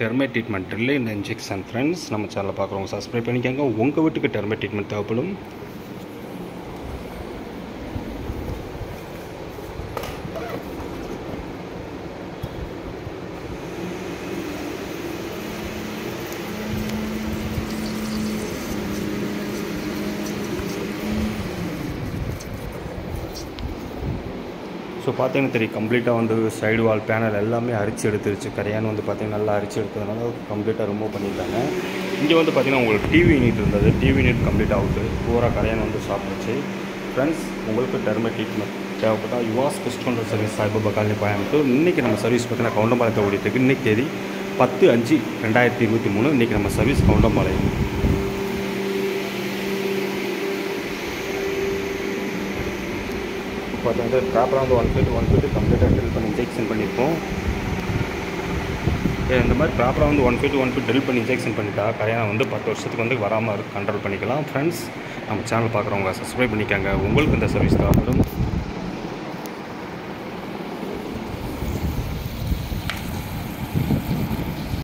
termite treatment drill இந்த injection friends நம்ம சேனலில் பார்க்குறவங்க சப்ஸ்கிரைப் பண்ணிக்கோங்க உங்கள் வீட்டுக்கு டெர்மேட் ட்ரீட்மெண்ட் தேவைப்படும் ஸோ பார்த்தீங்கன்னா தெரியும் கம்ப்ளீட்டாக வந்து சைடு வால் பேனல் எல்லாமே அரிச்சு எடுத்துருச்சு கரையான் வந்து பார்த்தீங்கன்னா நல்லா அரிச்சு எடுத்ததுனால கம்ப்ளீட்டாக ரிமூவ் பண்ணியிருந்தாங்க இங்கே வந்து பார்த்தீங்கன்னா உங்களுக்கு டிவி யூனிட் இருந்தது டிவி யூனிட் கம்ப்ளீட் அவுட்டு பூரா கரையான் வந்து சாப்பிடுச்சு ஃப்ரெண்ட்ஸ் உங்களுக்கு டெர்மே ட்ரீட்மெண்ட் தேவைப்பட்டா Yuvas pest control service Saibaba colony Coimbatore இன்றைக்கி நம்ம சர்வீஸ் பார்த்தீங்கன்னா கவுண்டம்பாளையத்தை ஓடிட்டுருக்கு இன்றைக்கி தேதி பத்து அஞ்சு ரெண்டாயிரத்தி இருபத்தி மூணு இன்றைக்கி நம்ம சர்வீஸ் கவுண்டம்பாளையம் இப்போ வந்து ப்ராப்பராக வந்து ஒன் ஃபீட் ஒன் ஃபீட் கம்ப்ளீட்டாக ட்ரில் பண்ணி இன்ஜெக்ஷன் பண்ணியிருக்கோம் இந்த மாதிரி ப்ராப்பராக வந்து one feet one feet drill பண்ணி இன்ஜெக்ஷன் பண்ணிட்டா கரையானை வந்து பத்து வருஷத்துக்கு வந்து வராமல் கண்ட்ரோல் பண்ணிக்கலாம் ஃப்ரெண்ட்ஸ் நம்ம சேனல் பார்க்குறவங்க சப்ஸ்கிரைப் பண்ணிக்கோங்க உங்களுக்கு இந்த சர்வீஸ் தேவைப்படும்